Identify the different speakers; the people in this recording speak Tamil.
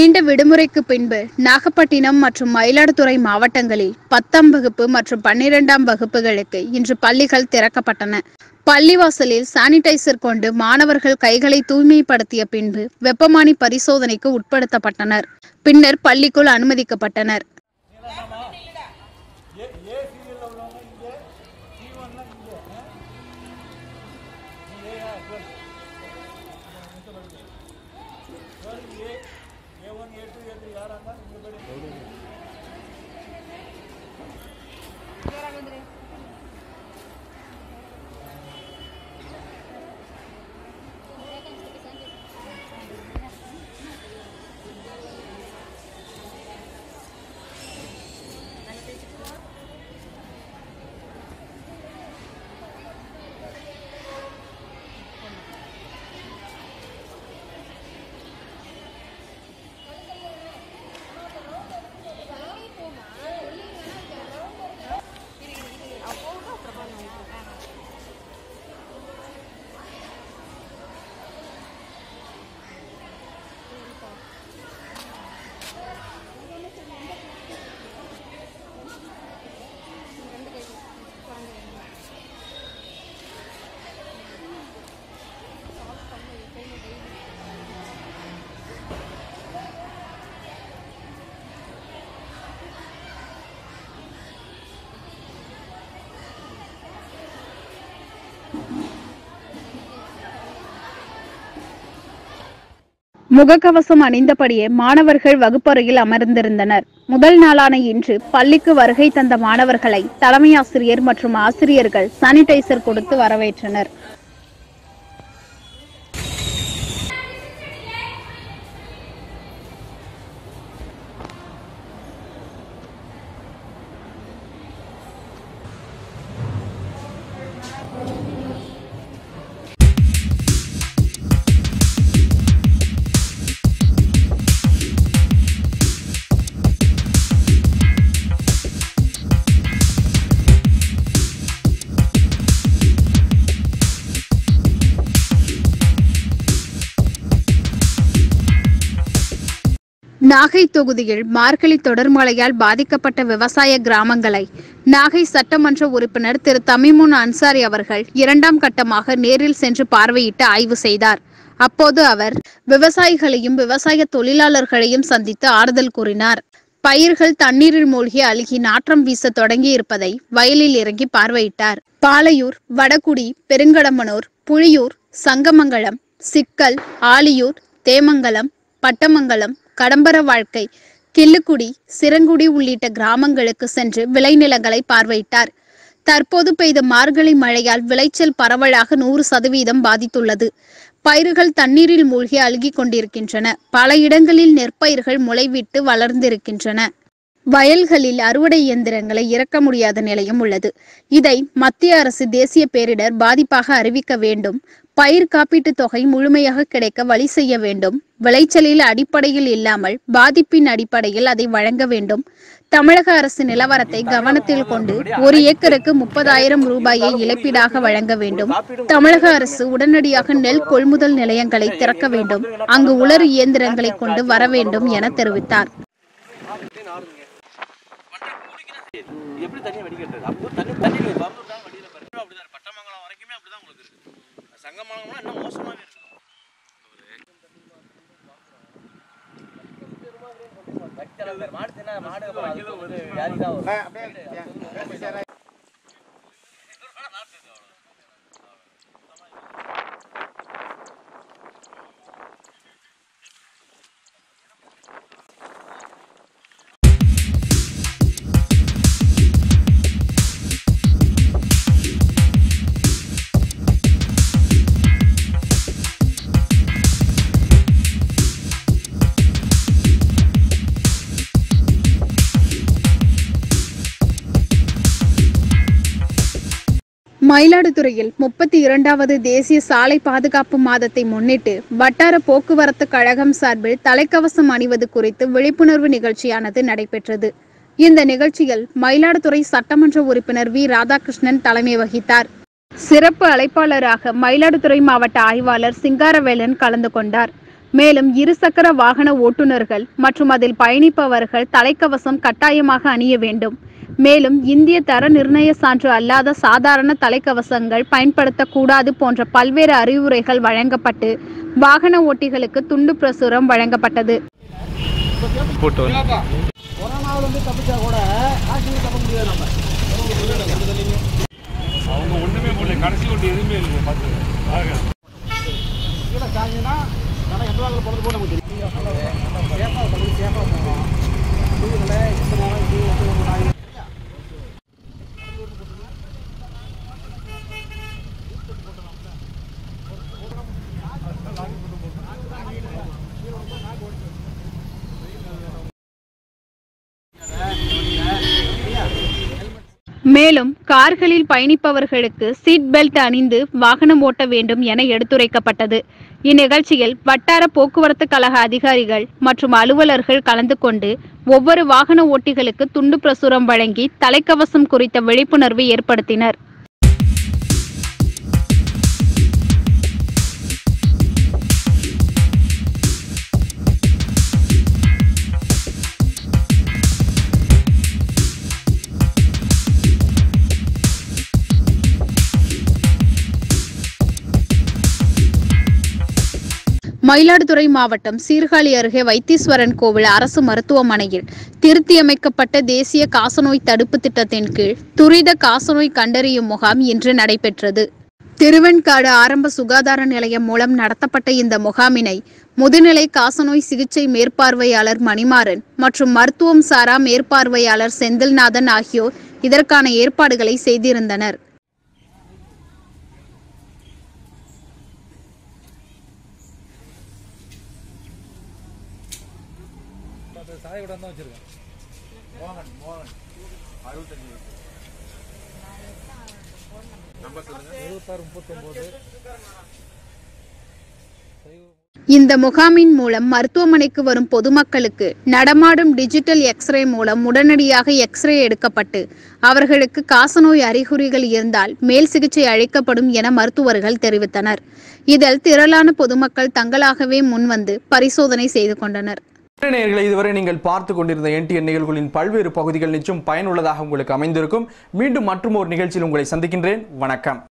Speaker 1: நீண்ட விடுமுறைக்கு பின்பு நாகப்பட்டினம் மற்றும் மயிலாடுதுறை மாவட்டங்களில் பத்தாம் வகுப்பு மற்றும் பன்னிரெண்டாம் வகுப்புகளுக்கு இன்று பள்ளிகள் திறக்கப்பட்டன பள்ளிவாசலில் சானிடைசர் கொண்டு மாணவர்கள் கைகளை தூய்மைப்படுத்திய பின்பு வெப்பமானி பரிசோதனைக்கு உட்படுத்தப்பட்டனர் பின்னர் பள்ளிக்குள் அனுமதிக்கப்பட்டனர் முகக்கவசம் அணிந்தபடியே மாணவர்கள் வகுப்பறையில் அமர்ந்திருந்தனர் முதல் நாளான இன்று பள்ளிக்கு வருகை தந்த மாணவர்களை தலைமை ஆசிரியர் மற்றும் ஆசிரியர்கள் சானிடைசர் கொடுத்து வரவேற்றனர் நாகை தொகுதியில் மார்கழி தொடர் மழையால் பாதிக்கப்பட்ட விவசாய கிராமங்களை நாகை சட்டமன்ற உறுப்பினர் திரு தமிமுன் அன்சாரி அவர்கள் இரண்டாம் கட்டமாக நேரில் சென்று பார்வையிட்டு ஆய்வு செய்தார் அப்போது அவர் விவசாயிகளையும் விவசாய தொழிலாளர்களையும் சந்தித்து ஆறுதல் கூறினார் பயிர்கள் தண்ணீரில் மூழ்கி அழுகி நாற்றம் வீச தொடங்கி இருப்பதை வயலில் இறங்கி பார்வையிட்டார் பாலையூர் வடகுடி பெருங்கடம்பனூர் புழியூர் சங்கமங்கலம் சிக்கல் ஆலியூர் தேமங்கலம் பட்டமங்கலம் கடம்பர வாழ்க்கை கிள்ளுக்குடி சிறங்குடி உள்ளிட்ட கிராமங்களுக்கு சென்று விளைநிலங்களை பார்வையிட்டார் தற்போது பெய்த மார்கழி மழையால் விளைச்சல் பரவலாக நூறு சதவீதம் பாதித்துள்ளது பயிர்கள் தண்ணீரில் மூழ்கி அழுகிக் கொண்டிருக்கின்றன பல இடங்களில் நெற்பயிர்கள் முளைவிட்டு வளர்ந்திருக்கின்றன வயல்களில் அறுவடை இயந்திரங்களை இறக்க முடியாத நிலையும் உள்ளது இதை மத்திய அரசு தேசிய பேரிடர் பாதிப்பாக அறிவிக்க வேண்டும் பயிர் காப்பீட்டுத் தொகை முழுமையாக கிடைக்க வழி செய்ய வேண்டும் விளைச்சலில் அடிப்படையில் இல்லாமல் பாதிப்பின் அடிப்படையில் அதை வழங்க வேண்டும் தமிழக அரசு நிலவரத்தை கவனத்தில் கொண்டு ஒரு ஏக்கருக்கு முப்பதாயிரம் ரூபாயை இழப்பீடாக வழங்க வேண்டும் தமிழக அரசு உடனடியாக நெல் கொள்முதல் நிலையங்களை திறக்க வேண்டும் அங்கு உலர் இயந்திரங்களை கொண்டு வர வேண்டும் என தெரிவித்தார்
Speaker 2: எப்படி தண்ணியை வடிகட்டுறது அப்போ தண்ணி தண்ணி பம்பு தான் வடியில் பாருங்க அப்படிதான் பட்டமங்கலம் வரைக்குமே அப்படிதான் உங்களுக்கு இருக்கு சங்கமங்கலம் இன்னும் மோசமாகவே இருக்கு மாடு தின்னா மாடு யாரிக்கா
Speaker 1: மயிலாடுதுறையில் முப்பத்தி இரண்டாவது தேசிய சாலை பாதுகாப்பு மாதத்தை முன்னிட்டு வட்டார போக்குவரத்து கழகம் சார்பில் தலைக்கவசம் அணிவது குறித்து விழிப்புணர்வு நிகழ்ச்சியானது நடைபெற்றது இந்த நிகழ்ச்சியில் மயிலாடுதுறை சட்டமன்ற உறுப்பினர் வி ராதாகிருஷ்ணன் தலைமை வகித்தார் சிறப்பு அழைப்பாளராக மயிலாடுதுறை மாவட்ட ஆய்வாளர் சிங்காரவேலன் கலந்து கொண்டார் மேலும் இருசக்கர வாகன ஓட்டுநர்கள் மற்றும் அதில் பயணிப்பவர்கள் தலைக்கவசம் கட்டாயமாக அணிய வேண்டும் மேலும் இந்திய தர நிர்ணய சான்று அல்லாத சாதாரண தலைக்கவசங்கள் பயன்படுத்தக்கூடாது போன்ற பல்வேறு அறிவுரைகள் வழங்கப்பட்டு வாகன ஓட்டிகளுக்கு துண்டு பிரசுரம் வழங்கப்பட்டது
Speaker 2: கொரோனாவிலேருந்து தப்பிச்சா கூட காஷ்மீர் தப்ப முடியாது நம்ம
Speaker 3: அவங்க ஒண்ணுமே பண்ணல கடைசி ஒன்று எதுவுமே இல்லை பார்த்து
Speaker 2: கீழே சாஞ்சினா நல்லா எந்த வாக்கில் பொழுது போட நமக்கு தெரியும் சேஃபாக கொஞ்சம் சேஃபாக போகணும் புரியுதுல எந்த நேரம் இப்படி வந்து ஒரு நாய்
Speaker 1: மேலும் கார்களில் பயணிப்பவர்களுக்கு சீட் பெல்ட் அணிந்து வாகனம் ஓட்ட வேண்டும் என எடுத்துரைக்கப்பட்டது இந்நிகழ்ச்சியில் வட்டார போக்குவரத்து கழக அதிகாரிகள் மற்றும் அலுவலர்கள் கலந்து கொண்டு ஒவ்வொரு வாகன ஓட்டிகளுக்கு துண்டு பிரசுரம் வழங்கி தலைக்கவசம் குறித்த விழிப்புணர்வு ஏற்படுத்தினர் மயிலாடுதுறை மாவட்டம் சீர்காழி அருகே வைத்தீஸ்வரன் கோவில் அரசு மருத்துவமனையில் திருத்தியமைக்கப்பட்ட தேசிய காசநோய் தடுப்பு திட்டத்தின் கீழ் துரித காசநோய் கண்டறியும் முகாம் இன்று நடைபெற்றது திருவெண்காடு ஆரம்ப சுகாதார நிலையம் மூலம் நடத்தப்பட்ட இந்த முகாமினை முதுநிலை காசநோய் சிகிச்சை மேற்பார்வையாளர் மணிமாறன் மற்றும் மருத்துவம் சாரா மேற்பார்வையாளர் செந்தில்நாதன் ஆகியோர் இதற்கான ஏற்பாடுகளை செய்திருந்தனர்
Speaker 3: சாயக்கூடாது தான் வச்சிருக்கேன் மோகன் மோகன் அறுபத்தஞ்சு நம்பர் சொல்லுங்க எழுபத்தாறு முப்பத்தொம்போது
Speaker 1: இந்த முகாமின் மூலம் மருத்துவமனைக்கு வரும் பொதுமக்களுக்கு நடமாடும் டிஜிட்டல் எக்ஸ்ரே மூலம் உடனடியாக எக்ஸ்ரே எடுக்கப்பட்டு அவர்களுக்கு காசநோய் அறிகுறிகள் இருந்தால் மேல் சிகிச்சை அளிக்கப்படும் என மருத்துவர்கள் தெரிவித்தனர் இதில் திரளான பொதுமக்கள் தங்களாகவே முன்வந்து பரிசோதனை செய்து கொண்டனர்
Speaker 4: நேயர்களை இதுவரை நீங்கள் பார்த்து கொண்டிருந்த என்டிஎன் நிகழ்வுகளின் பல்வேறு பகுதிகள் நிச்சயம் பயனுள்ளதாக உங்களுக்கு அமைந்திருக்கும் மீண்டும் மற்றும் ஒரு நிகழ்ச்சியில் உங்களை சந்திக்கின்றேன் வணக்கம்